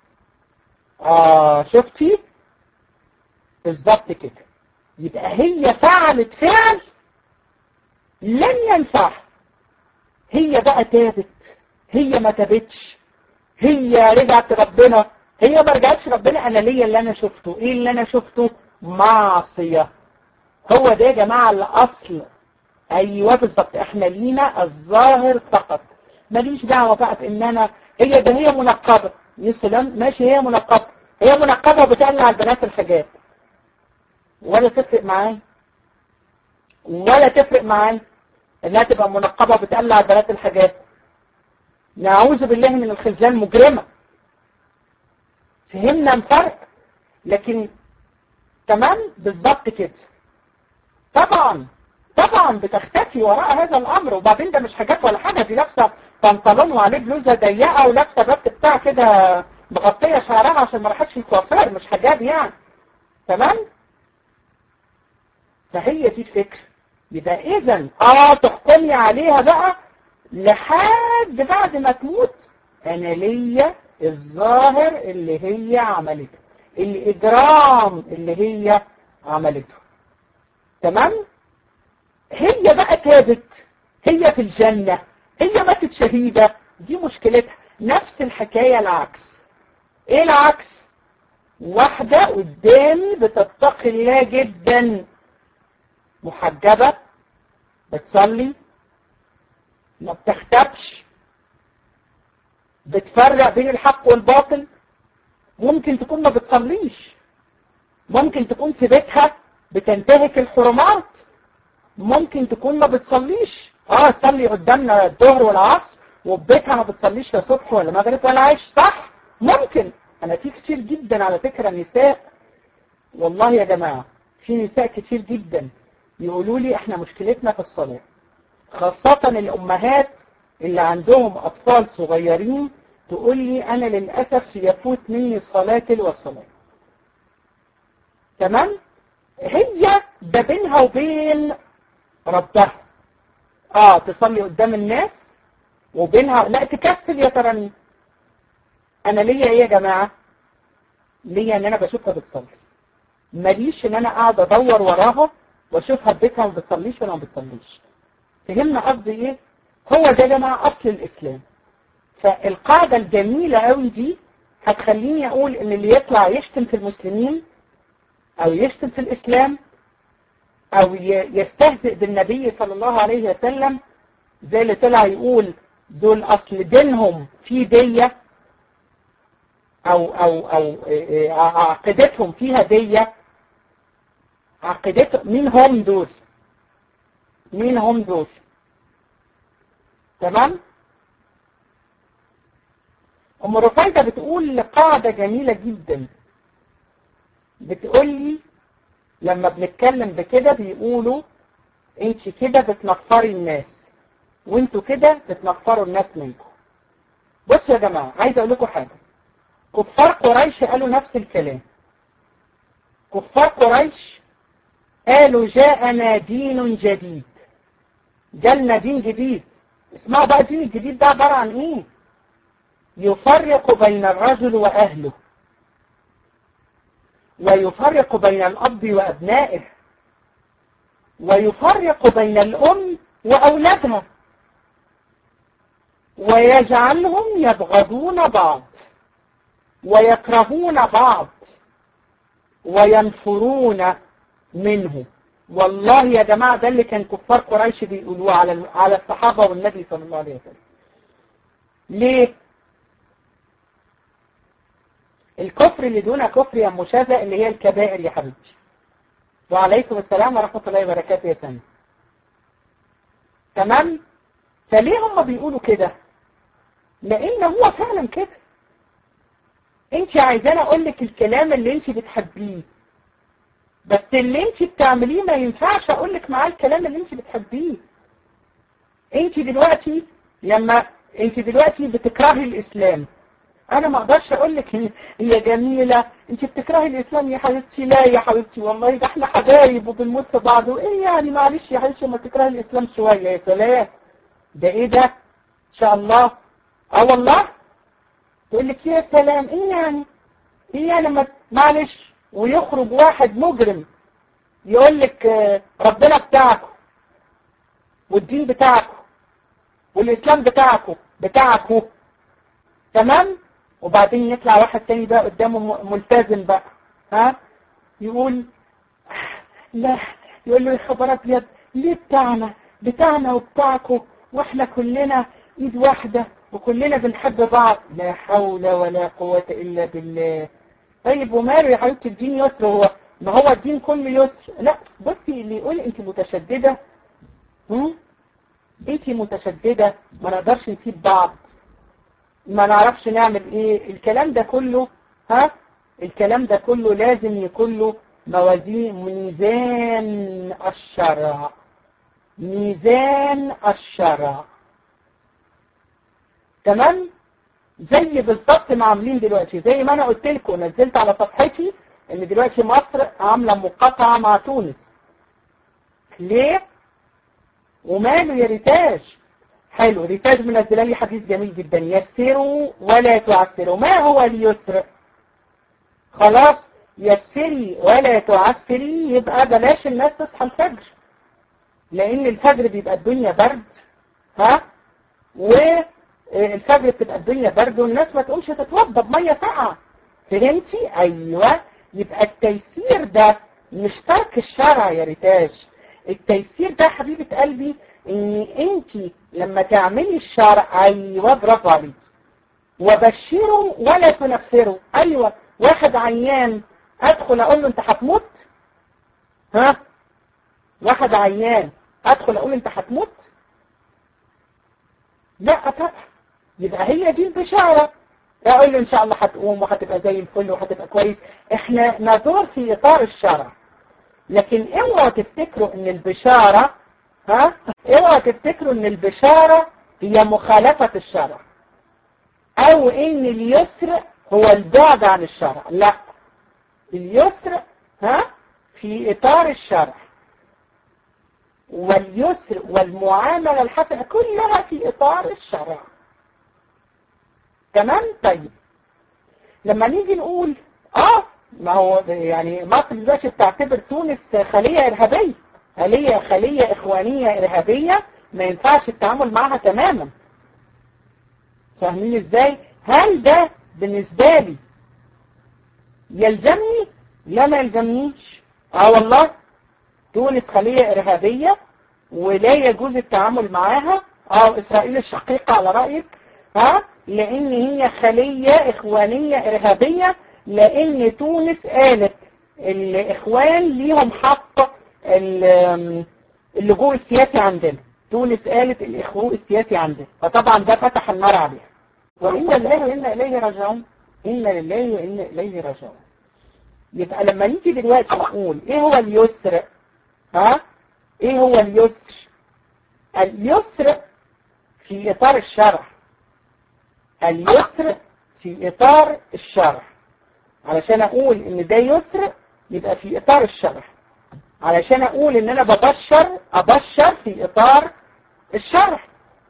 آه شفتي بالظبط كده يبقى هي فعلت فعل لن ينفعها هي بقى تابت هي ما تابتش هي رجعت ربنا هي ما رجعتش ربنا انا ليا اللي انا شفته ايه اللي انا شفته معصية هو ده يا جماعة الاصل ايوه بالظبط احنا لينا الظاهر فقط ماليش دعوة بقى بان انا هي ده هي منقبة يا سلام ماشي هي منقبة هي منقبة وبتقلع البنات الحجاب ولا تفرق معايا ولا تفرق معايا انها تبقى منقبة وبتقلع البنات الحجاب نعوذ بالله من الخذلان مجرمة فهمنا الفرق لكن تمام بالظبط كده طبعا طبعا بتختفي وراء هذا الامر وبعدين ده مش حاجات ولا حاجه دي لابسه بنطلون وعليه بلوزه ضيقه ولابسه الربط بتاع كده مغطيه شعرها عشان ما راحتش الكوافير مش حجاب يعني تمام فهي دي الفكره يبقى اذا اه تحكمي عليها بقى لحد بعد ما تموت انا ليا الظاهر اللي هي عملته الاجرام اللي هي عملته تمام هي بقى تابت هي في الجنة هي ماتت شهيدة دي مشكلتها نفس الحكاية العكس ايه العكس واحدة قدامي بتتقي الله جدا محجبة بتصلي ما بتختبش بتفرق بين الحق والباطل ممكن تكون ما بتصليش ممكن تكون في بيتها بتنتهك الحرمات ممكن تكون ما بتصليش اه تصلي قدامنا الظهر والعصر وفي بيتها ما بتصليش لا صبح ولا مغرب ولا عيش صح ممكن انا في كتير جدا على فكرة نساء والله يا جماعة في نساء كتير جدا يقولوا لي احنا مشكلتنا في الصلاة خاصة الامهات اللي عندهم اطفال صغيرين تقول لي انا للأسف يفوت مني الصلاة تلو الصلاة تمام هي ده بينها وبين ربها اه تصلي قدام الناس وبينها لا تكسل يا ترى انا ليا ايه يا جماعة ليا ان انا بشوفها بتصلي ماليش ان انا قاعد ادور وراها واشوفها في بيتها ما بتصليش ولا ما بتصليش فهمنا قصدي ايه هو ده يا جماعة اصل الاسلام فالقاعدة الجميلة قوي دي هتخليني اقول ان اللي يطلع يشتم في المسلمين او يشتم في الاسلام او يستهزئ بالنبي صلى الله عليه وسلم زي اللي طلع يقول دول اصل دينهم في دية او او او عقيدتهم فيها دية عقيدتهم مين هم دول مين هم دول تمام ام رفايدة بتقول قاعدة جميلة جدا بتقول لي لما بنتكلم بكده بيقولوا انت كده بتنفري الناس وانتوا كده بتنفروا الناس منكم بصوا يا جماعة عايز اقول لكم حاجة كفار قريش قالوا نفس الكلام كفار قريش قالوا جاءنا دين جديد جالنا دين جديد اسمعوا بقى الدين الجديد ده عبارة عن ايه يفرق بين الرجل واهله ويفرق بين الأب وأبنائه ويفرق بين الأم وأولادها ويجعلهم يبغضون بعض ويكرهون بعض وينفرون منه والله يا جماعة ده اللي كان كفار قريش بيقولوه على على الصحابة والنبي صلى الله عليه وسلم ليه؟ الكفر اللي دون كفر يا مشاذة اللي هي الكبائر يا حبيبتي وعليكم السلام ورحمة الله وبركاته يا سنة تمام فليه هم بيقولوا كده لان هو فعلا كده انت عايزاني اقول لك الكلام اللي انت بتحبيه بس اللي انت بتعمليه ما ينفعش اقول لك معاه الكلام اللي انت بتحبيه انت دلوقتي لما انت دلوقتي بتكرهي الاسلام انا ما اقدرش اقول لك هي جميلة انت بتكرهي الاسلام يا حبيبتي لا يا حبيبتي والله ده احنا حبايب وبنموت في بعض وايه يعني معلش يا حبيبتي ما تكرهي الاسلام شوية يا سلام ده ايه ده ان شاء الله اه والله تقول لك يا سلام ايه يعني ايه يعني ما معلش ويخرج واحد مجرم يقول لك ربنا بتاعكم والدين بتاعكم والاسلام بتاعكم بتاعكم تمام وبعدين يطلع واحد تاني بقى قدامه ملتزم بقى ها يقول لا يقول له يا خبر ابيض ليه بتاعنا بتاعنا وبتاعكم واحنا كلنا ايد واحدة وكلنا بنحب بعض لا حول ولا قوة الا بالله طيب وماله يا حبيبتي الدين يسر هو ما هو الدين كله يسر لا بصي اللي يقول انت متشددة هم؟ انت متشددة ما نقدرش نسيب بعض ما نعرفش نعمل ايه الكلام ده كله ها الكلام ده كله لازم يكون له موازين ميزان الشرع ميزان الشرع تمام زي بالظبط ما عاملين دلوقتي زي ما انا قلت لكم نزلت على صفحتي ان دلوقتي مصر عامله مقاطعه مع تونس ليه وماله يا ريتاج حلو ريتاج منزله لي حديث جميل جدا يسروا ولا تعسروا ما هو اليسر خلاص يسري ولا تعسري يبقى بلاش الناس تصحى الفجر لان الفجر بيبقى الدنيا برد ها والفجر بتبقى الدنيا برد والناس ما تقومش تتوضى بميه ساقعه فهمتي ايوه يبقى التيسير ده مش ترك الشرع يا ريتاج التيسير ده حبيبه قلبي ان انت لما تعملي الشرع ايوه برافو عليك وبشروا ولا تنفروا ايوه واحد عيان ادخل اقول له انت هتموت ها واحد عيان ادخل اقول انت هتموت لا طبعا يبقى هي دي البشاره اقول له ان شاء الله هتقوم وهتبقى زي الفل وهتبقى كويس احنا ندور في اطار الشرع لكن اوعوا تفتكروا ان البشاره ها اوعوا تفتكروا ان البشاره هي مخالفه الشرع او ان اليسر هو البعد عن الشرع لا اليسر ها في اطار الشرع واليسر والمعامله الحسنه كلها في اطار الشرع تمام طيب لما نيجي نقول اه ما هو يعني مصر دلوقتي بتعتبر تونس خليه ارهابيه خليه خليه اخوانيه ارهابيه ما ينفعش التعامل معها تماما فاهمين ازاي هل ده بالنسبه لي يلزمني لا ما يلزمنيش اه والله تونس خليه ارهابيه ولا يجوز التعامل معاها اه اسرائيل الشقيقه على رايك ها لان هي خليه اخوانيه ارهابيه لان تونس قالت الاخوان ليهم حق اللجوء السياسي عندنا تونس قالت الاخوء السياسي عندنا فطبعا ده فتح النار عليها وإنا لله وإنا إليه راجعون إنا لله وإنا إليه راجعون يبقى لما نيجي دلوقتي نقول إيه هو اليسر ها إيه هو اليسر اليسر في إطار الشرع اليسر في إطار الشرع علشان أقول إن ده يسر يبقى في إطار الشرع علشان أقول إن أنا ببشر أبشر في إطار الشرع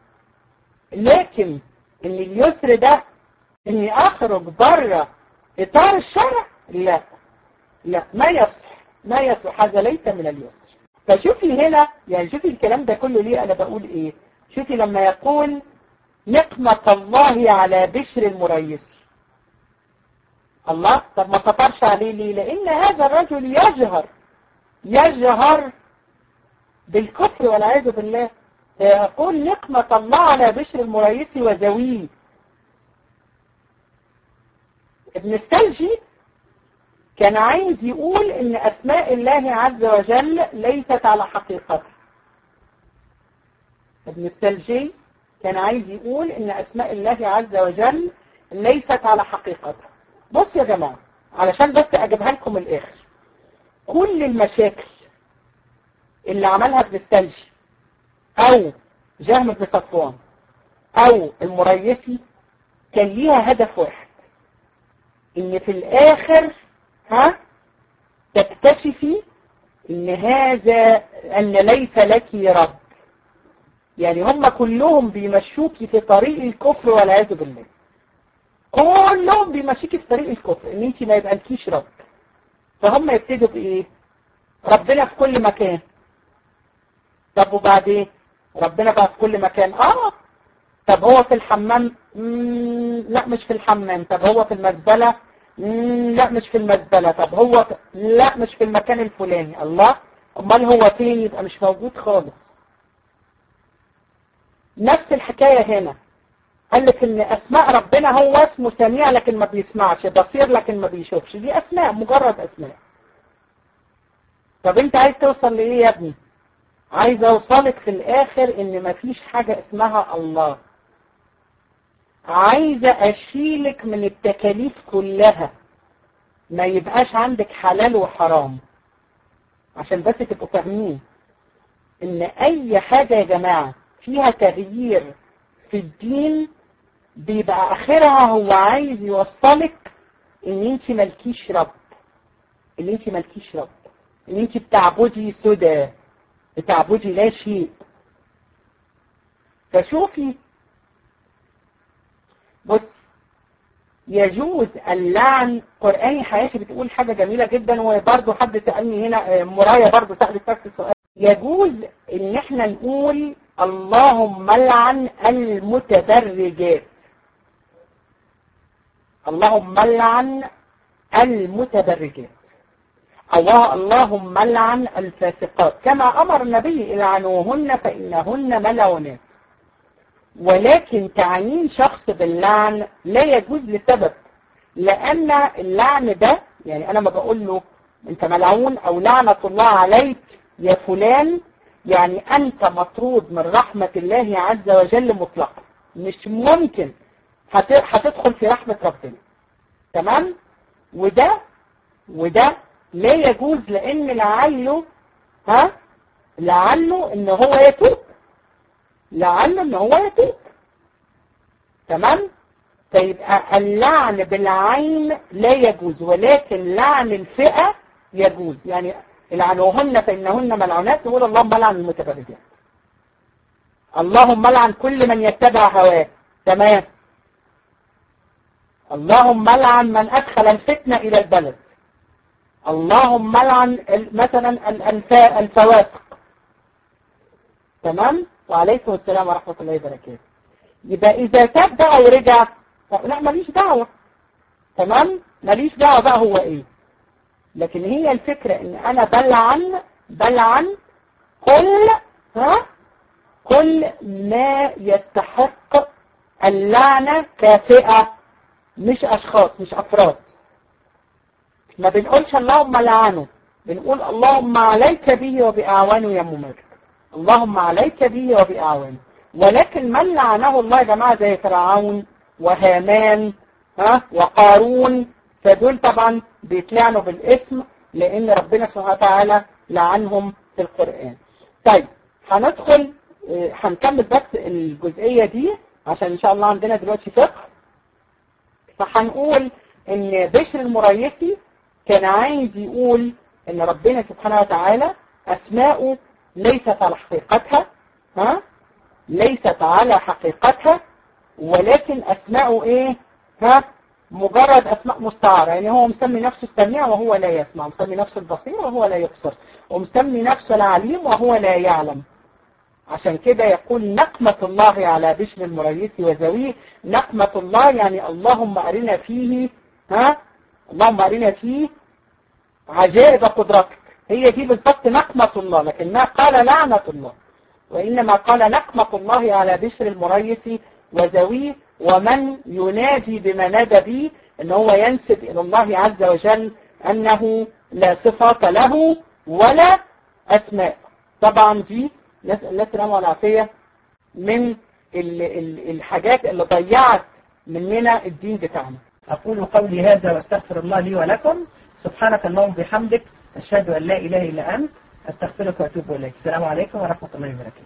لكن إن اليسر ده إني أخرج بره إطار الشرع لا لا ما يصلح ما يصلح هذا ليس من اليسر فشوفي هنا يعني شوفي الكلام ده كله ليه أنا بقول إيه شوفي لما يقول نقمة الله على بشر المريسي الله طب ما سطرش عليه ليه لأن هذا الرجل يجهر يجهر بالكفر والعياذ بالله يقول نقمة الله على بشر المريسي وزويه ابن السلجي كان عايز يقول ان اسماء الله عز وجل ليست على حقيقتها ابن السلجي كان عايز يقول ان اسماء الله عز وجل ليست على حقيقتها بص يا جماعة علشان بس اجيبها لكم الاخر كل المشاكل اللي عملها ابن السلجي او جهم بن صفوان او المريسي كان ليها هدف واحد ان في الاخر ها تكتشفي ان هذا ان ليس لك رب يعني هم كلهم بيمشوكي في طريق الكفر والعياذ بالله كلهم بيمشيكي في طريق الكفر ان انت ما يبقى لكيش رب فهم يبتدوا بايه ربنا في كل مكان طب وبعدين ربنا بقى في كل مكان اه طب هو في الحمام مم لا مش في الحمام طب هو في المزبلة مم لا مش في المزبلة طب هو في... لا مش في المكان الفلاني الله امال هو فين يبقى مش موجود خالص نفس الحكاية هنا قال لك ان اسماء ربنا هو اسمه سميع لكن ما بيسمعش بصير لكن ما بيشوفش دي اسماء مجرد اسماء طب انت عايز توصل لايه يا ابني عايز اوصلك في الاخر ان مفيش حاجة اسمها الله عايزة أشيلك من التكاليف كلها ما يبقاش عندك حلال وحرام عشان بس تبقوا فاهمين ان اي حاجة يا جماعة فيها تغيير في الدين بيبقى اخرها هو عايز يوصلك ان انت مالكيش رب ان انت مالكيش رب ان انت بتعبدي سدى بتعبدي لا شيء فشوفي بص يجوز اللعن قرآني حياتي بتقول حاجة جميلة جدا وبرضه حد سألني هنا مرايا برضه سألت نفس السؤال يجوز ان احنا نقول اللهم لعن المتبرجات اللهم لعن المتبرجات الله اللهم لعن الفاسقات كما امر النبي العنوهن فانهن ملعونات ولكن تعيين شخص باللعن لا يجوز لسبب لأن اللعن ده يعني أنا ما بقول له أنت ملعون أو لعنة الله عليك يا فلان يعني أنت مطرود من رحمة الله عز وجل مطلقا مش ممكن هتدخل في رحمة ربنا تمام وده وده لا يجوز لأن لعله ها لعله إن هو يتوب لعله ان هو يتوب تمام فيبقى اللعن بالعين لا يجوز ولكن لعن الفئة يجوز يعني لعنوهن فإنهن ملعونات نقول اللهم لعن المتبرجات اللهم لعن كل من يتبع هواه تمام اللهم لعن من أدخل الفتنة إلى البلد اللهم لعن مثلا الفواسق تمام وعليكم السلام ورحمة الله وبركاته يبقى إذا تاب بقى ورجع لا ماليش دعوة تمام ماليش دعوة بقى هو إيه لكن هي الفكرة إن أنا بلعن بلعن كل ها كل ما يستحق اللعنة كفئة مش أشخاص مش أفراد ما بنقولش اللهم لعنه بنقول اللهم عليك به وبأعوانه يا ممرك اللهم عليك به وبأعوانه ولكن من لعنه الله يا جماعة زي فرعون وهامان ها وقارون فدول طبعا بيتلعنوا بالاسم لأن ربنا سبحانه وتعالى لعنهم في القرآن طيب هندخل هنكمل بس الجزئية دي عشان إن شاء الله عندنا دلوقتي فقه فهنقول إن بشر المريسي كان عايز يقول إن ربنا سبحانه وتعالى أسماؤه ليست على حقيقتها ها ليست على حقيقتها ولكن أسماءه إيه ها مجرد أسماء مستعارة يعني هو مسمي نفسه السميع وهو لا يسمع مسمي نفسه البصير وهو لا يبصر ومسمي نفسه العليم وهو لا يعلم عشان كده يقول نقمة الله على بشر المريث وزويه نقمة الله يعني اللهم أرنا فيه ها اللهم أرنا فيه عجائب قدرتك هي دي بالضبط نقمة الله لكن ما قال لعنة الله وإنما قال نقمة الله على بشر المريث وزويه ومن ينادي بما نادى به ان هو ينسب الى الله عز وجل انه لا صفات له ولا اسماء طبعا دي نسأل الله السلامة والعافية من ال ال الحاجات اللي ضيعت مننا الدين بتاعنا أقول قولي هذا واستغفر الله لي ولكم سبحانك اللهم بحمدك أشهد أن لا إله إلا أنت أستغفرك وأتوب إليك السلام عليكم ورحمة الله وبركاته